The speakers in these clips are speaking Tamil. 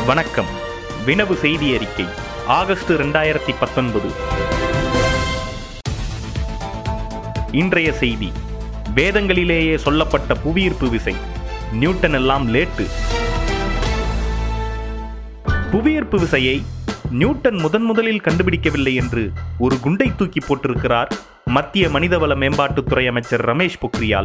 வணக்கம் வினவு செய்தி அறிக்கை ஆகஸ்ட் இரண்டாயிரத்தி பத்தொன்பது இன்றைய செய்தி வேதங்களிலேயே சொல்லப்பட்ட புவியீர்ப்பு விசை நியூட்டன் எல்லாம் லேட்டு புவியீர்ப்பு விசையை நியூட்டன் முதன் முதலில் கண்டுபிடிக்கவில்லை என்று ஒரு குண்டை தூக்கி போட்டிருக்கிறார் மத்திய மனிதவள மேம்பாட்டுத்துறை அமைச்சர் ரமேஷ் பொக்ரியால்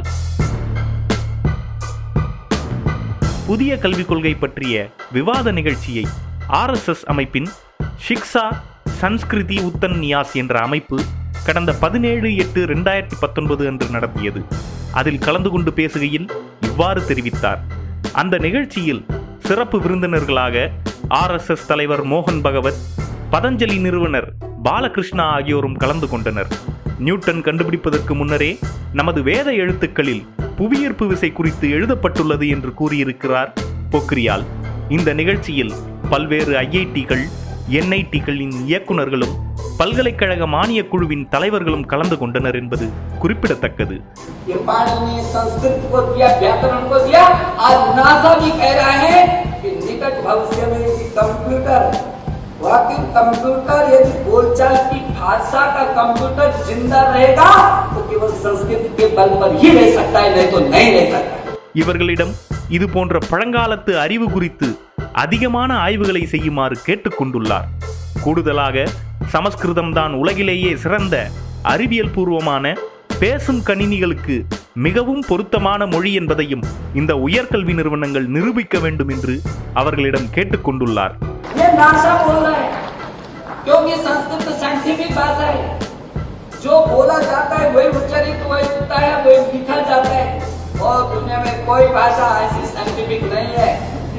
புதிய கல்விக் கொள்கை பற்றிய விவாத நிகழ்ச்சியை ஆர்எஸ்எஸ் அமைப்பின் ஷிக்ஷா சன்ஸ்கிருதி உத்தன் நியாஸ் என்ற அமைப்பு கடந்த பதினேழு எட்டு ரெண்டாயிரத்தி பத்தொன்பது அன்று நடத்தியது அதில் கலந்து கொண்டு பேசுகையில் இவ்வாறு தெரிவித்தார் அந்த நிகழ்ச்சியில் சிறப்பு விருந்தினர்களாக ஆர்எஸ்எஸ் தலைவர் மோகன் பகவத் பதஞ்சலி நிறுவனர் பாலகிருஷ்ணா ஆகியோரும் கலந்து கொண்டனர் நியூட்டன் கண்டுபிடிப்பதற்கு முன்னரே நமது வேத எழுத்துக்களில் புவியீர்ப்பு விசை குறித்து எழுதப்பட்டுள்ளது என்று கூறியிருக்கிறார் பொக்ரியால் இந்த நிகழ்ச்சியில் பல்வேறு ஐஐடிகள் என்ஐடிகளின் இயக்குநர்களும் பல்கலைக்கழக மானியக் குழுவின் தலைவர்களும் கலந்து கொண்டனர் என்பது குறிப்பிடத்தக்கது ये पाणिनि ने संस्कृत को दिया व्याकरण को दिया आज नासा भी कह रहा है कि निकट भविष्य में यदि कंप्यूटर वाकई कंप्यूटर यदि बोलचाल की भाषा का कंप्यूटर जिंदा रहेगा तो केवल संस्कृत के बल पर ही रह सकता है नहीं तो नहीं रह सकता இவர்களிடம் இது போன்ற பழங்காலத்து அறிவு குறித்து அதிகமான ஆய்வுகளை செய்யுமாறு கேட்டுக்கொண்டுள்ளார் கூடுதலாக சமஸ்கிருதம்தான் உலகிலேயே சிறந்த அறிவியல் பூர்வமான பேசும் கணினிகளுக்கு மிகவும் பொருத்தமான மொழி என்பதையும் இந்த உயர்கல்வி நிறுவனங்கள் நிரூபிக்க வேண்டும் என்று அவர்களிடம் கேட்டுக்கொண்டுள்ளார் ये नासा बोल रहा है क्योंकि संस्कृत साइंटिफिक भाषा है जो बोला जाता है वही उच्चारित होता है वही लिखा जाता है और दुनिया में कोई भाषा ऐसी साइंटिफिक नहीं है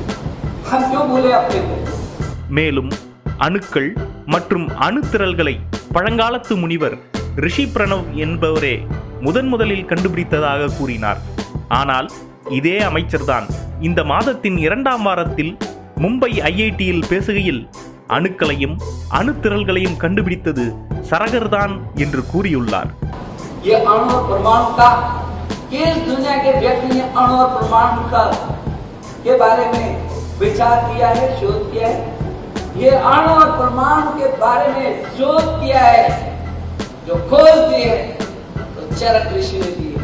हम क्यों भूले अपने को மேலும் அணுக்கள் மற்றும் அணுத்திரள்களை பழங்காலத்து முனிவர் ரிஷி பிரணவ் என்பவரே முதன் முதலில் கண்டுபிடித்ததாக கூறினார் ஆனால் இதே அமைச்சர்தான் இந்த மாதத்தின் இரண்டாம் வாரத்தில் மும்பை ஐஐடியில் பேசுகையில் அணுக்களையும் அணுத்திரள்களையும் கண்டுபிடித்தது சரகர்தான் என்று கூறியுள்ளார் ये अणु और परमाणु का किस दुनिया के व्यक्ति ने अणु और परमाणु का के बारे में विचार किया है शोध किया है ये अणु और परमाणु के बारे में शोध किया है जो खोज दिए है तो चरक ऋषि ने दिए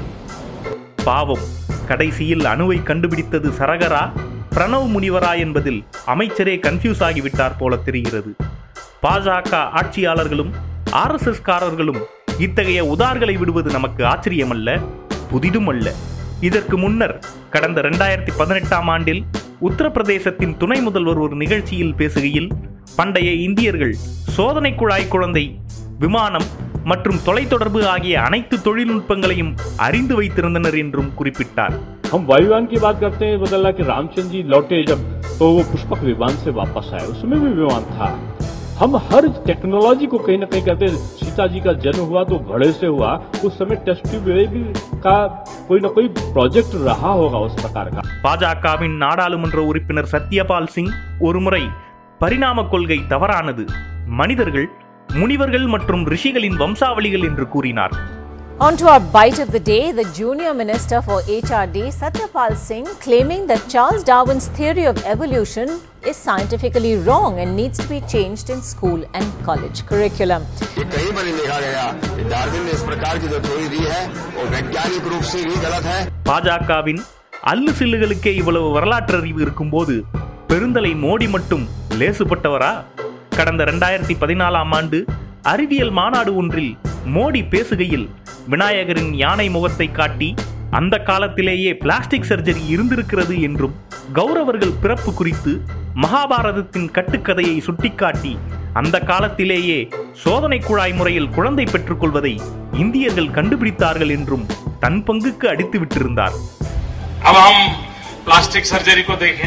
பாவம் கடைசியில் அணுவை கண்டுபிடித்தது சரகரா பிரணவ் முனிவரா என்பதில் அமைச்சரே கன்ஃபியூஸ் ஆகிவிட்டார் போல தெரிகிறது பாஜக ஆட்சியாளர்களும் ஆர்எஸ்எஸ் காரர்களும் இத்தகைய உதார்களை விடுவது நமக்கு ஆச்சரியமல்ல புதிதும் அல்ல இதற்கு முன்னர் கடந்த இரண்டாயிரத்தி பதினெட்டாம் ஆண்டில் உத்தரப்பிரதேசத்தின் துணை முதல்வர் ஒரு நிகழ்ச்சியில் பேசுகையில் பண்டைய இந்தியர்கள் சோதனை குழாய் குழந்தை விமானம் மற்றும் தொலைத்தொடர்பு ஆகிய அனைத்து தொழில்நுட்பங்களையும் அறிந்து வைத்திருந்தனர் என்றும் குறிப்பிட்டார் हम वायुयान की बात करते हैं बदला कि रामचंद्र जी लौटे जब तो वो पुष्पक विमान से वापस आए उसमें भी विमान था हम हर टेक्नोलॉजी को कहीं ना कहीं करते हैं। सीता जी का जन्म हुआ तो घड़े से हुआ उस समय टेस्ट ट्यूब भी का कोई ना कोई प्रोजेक्ट रहा होगा उस प्रकार का பாஜகவின் நாடாளுமன்ற உறுப்பினர் சத்யபால் சிங் ஒருமுறை பரிணாம கொள்கை தவறானது மனிதர்கள் முனிவர்கள் மற்றும் ரிஷிகளின் வம்சாவளிகள் என்று கூறினார் On to our bite of the day, the junior minister for HRD, Satyapal Singh, claiming that Charles Darwin's theory of evolution is scientifically wrong and needs to be changed in school and college curriculum. ये कई बार लिखा गया कि डार्विन ने इस प्रकार की जो थ्योरी दी है वो वैज्ञानिक रूप से भी गलत है பாஜகவின் அல்லு சில்லுகளுக்கே இவ்வளவு வரலாற்று அறிவு இருக்கும்போது பெருந்தலை மோடி மட்டும் லேசுப்பட்டவரா கடந்த இரண்டாயிரத்தி பதினாலாம் ஆண்டு அறிவியல் மாநாடு ஒன்றில் மோடி பேசுகையில் விநாயகரின் யானை முகத்தை காட்டி அந்த காலத்திலேயே பிளாஸ்டிக் சர்ஜரி இருந்திருக்கிறது என்றும் கௌரவர்கள் பிறப்பு குறித்து மகாபாரதத்தின் கட்டுக்கதையை சுட்டிக்காட்டி அந்த காலத்திலேயே சோதனை குழாய் முறையில் குழந்தை பெற்றுக்கொள்வதை இந்தியர்கள் கண்டுபிடித்தார்கள் என்றும் தன் பங்குக்கு அடித்து விட்டிருந்தார் अब हम प्लास्टिक सर्जरी को देखें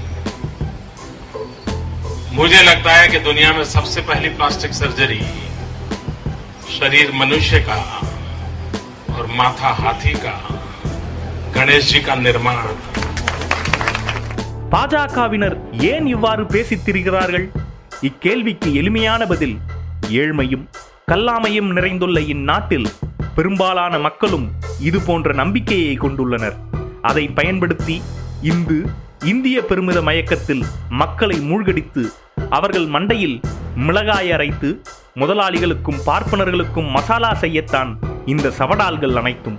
मुझे लगता है कि दुनिया में सबसे पहली प्लास्टिक सर्जरी शरीर मनुष्य का और माथा हाथी का गणेश जी का निर्माण பாஜகவினர் ஏன் இவ்வாறு பேசித் திரிகிறார்கள் இக்கேள்விக்கு எளிமையான பதில் ஏழ்மையும் கல்லாமையும் நிறைந்துள்ள இந்நாட்டில் பெரும்பாலான மக்களும் இது போன்ற நம்பிக்கையை கொண்டுள்ளனர் அதை பயன்படுத்தி இந்து இந்திய பெருமித மயக்கத்தில் மக்களை மூழ்கடித்து அவர்கள் மண்டையில் மிளகாய் அரைத்து முதலாளிகளுக்கும் பார்ப்பனர்களுக்கும் மசாலா செய்யத்தான் இந்த சவடால்கள் அனைத்தும்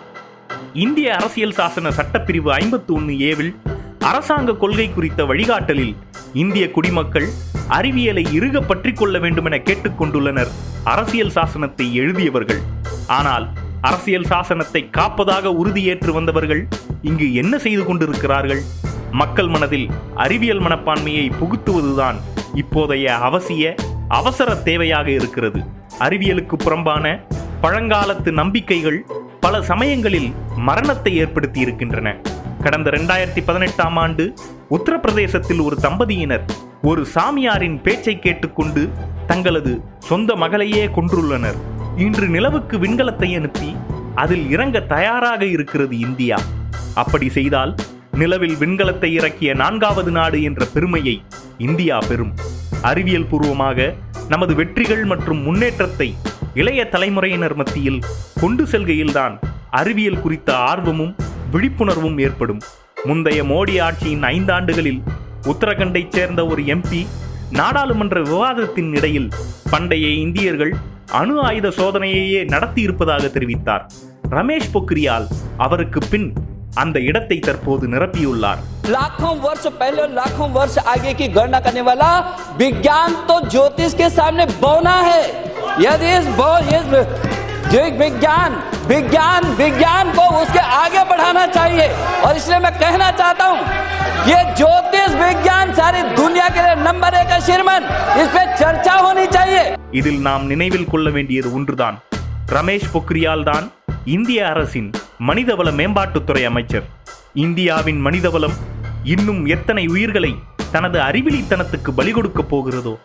இந்திய அரசியல் சாசன சட்டப்பிரிவு ஐம்பத்தி ஒன்று ஏவில் அரசாங்க கொள்கை குறித்த வழிகாட்டலில் இந்திய குடிமக்கள் அறிவியலை இறுக பற்றிக் கொள்ள வேண்டுமென கேட்டுக்கொண்டுள்ளனர் அரசியல் சாசனத்தை எழுதியவர்கள் ஆனால் அரசியல் சாசனத்தை காப்பதாக உறுதியேற்று வந்தவர்கள் இங்கு என்ன செய்து கொண்டிருக்கிறார்கள் மக்கள் மனதில் அறிவியல் மனப்பான்மையை புகுத்துவதுதான் இப்போதைய அவசிய அவசர தேவையாக இருக்கிறது அறிவியலுக்கு புறம்பான பழங்காலத்து நம்பிக்கைகள் பல சமயங்களில் மரணத்தை ஏற்படுத்தி இருக்கின்றன கடந்த இரண்டாயிரத்தி பதினெட்டாம் ஆண்டு உத்தரப்பிரதேசத்தில் ஒரு தம்பதியினர் ஒரு சாமியாரின் பேச்சை கேட்டுக்கொண்டு தங்களது சொந்த மகளையே கொன்றுள்ளனர் இன்று நிலவுக்கு விண்கலத்தை அனுப்பி அதில் இறங்க தயாராக இருக்கிறது இந்தியா அப்படி செய்தால் நிலவில் விண்கலத்தை இறக்கிய நான்காவது நாடு என்ற பெருமையை இந்தியா பெறும் அறிவியல் பூர்வமாக நமது வெற்றிகள் மற்றும் முன்னேற்றத்தை இளைய தலைமுறையினர் மத்தியில் கொண்டு செல்கையில்தான் அறிவியல் குறித்த ஆர்வமும் விழிப்புணர்வும் ஏற்படும் முந்தைய மோடி ஆட்சியின் ஐந்தாண்டுகளில் உத்தரகண்டைச் சேர்ந்த ஒரு எம்பி நாடாளுமன்ற விவாதத்தின் இடையில் பண்டைய இந்தியர்கள் அணு ஆயுத சோதனையையே நடத்தியிருப்பதாக தெரிவித்தார் ரமேஷ் பொக்ரியால் அவருக்கு பின் அந்த இடத்தை தற்போது நிரப்பியுள்ளார் लाखों वर्ष पहले और लाखों वर्ष आगे की गणना करने वाला विज्ञान तो ज्योतिष के सामने बौना है यदि इस बौ- इस जो विज्ञान विज्ञान विज्ञान को उसके आगे बढ़ाना चाहिए और इसलिए मैं कहना चाहता हूँ ये ज्योतिष विज्ञान सारी दुनिया के लिए नंबर एक है श्रीमन इस पे चर्चा होनी चाहिए இதில் நாம் நினைவில் கொள்ள வேண்டியது ஒன்றுதான் ரமேஷ் பொக்ரியால் தான் இந்திய அரசின் மனிதவள மேம்பாட்டுத்துறை அமைச்சர் இந்தியாவின் மனிதவளம் இன்னும் எத்தனை உயிர்களை தனது அறிவிலித்தனத்துக்கு பலி கொடுக்கப் போகிறதோ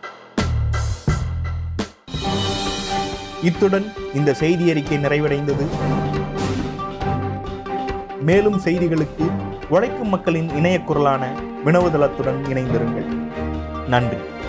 இத்துடன் இந்த செய்தி அறிக்கை நிறைவடைந்தது மேலும் செய்திகளுக்கு உழைக்கும் மக்களின் இணைய குரலான வினவுதளத்துடன் இணைந்திருங்கள் நன்றி